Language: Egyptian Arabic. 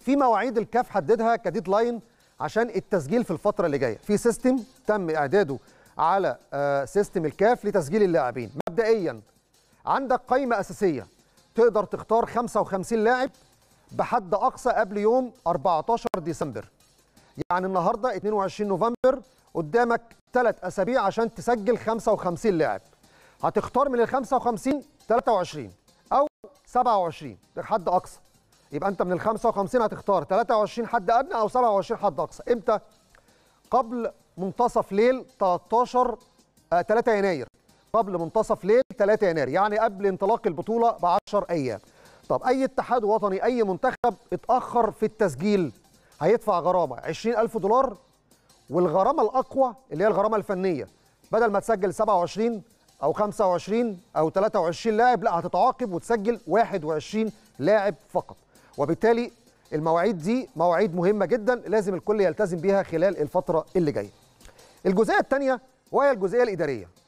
في مواعيد الكاف حددها كديد لاين عشان التسجيل في الفتره اللي جايه في سيستم تم اعداده على آه، سيستم الكاف لتسجيل اللاعبين مبدئيا عندك قائمه اساسيه تقدر تختار 55 لاعب بحد اقصى قبل يوم 14 ديسمبر يعني النهارده 22 نوفمبر قدامك ثلاث اسابيع عشان تسجل 55 لاعب هتختار من ال 55 23 او 27 ده حد اقصى يبقى انت من ال 55 هتختار 23 حد ادنى او 27 حد اقصى امتى قبل منتصف ليل 13 آه 3 يناير قبل منتصف ليل 3 يناير يعني قبل انطلاق البطوله ب 10 ايام طب اي اتحاد وطني اي منتخب اتاخر في التسجيل هيدفع غرامه 20000 دولار والغرامه الاقوى اللي هي الغرامه الفنيه بدل ما تسجل 27 او 25 او 23 لاعب لا هتتعاقب وتسجل 21 لاعب فقط وبالتالي المواعيد دي مواعيد مهمه جدا لازم الكل يلتزم بيها خلال الفتره اللي جايه الجزئيه الثانيه وهي الجزئيه الاداريه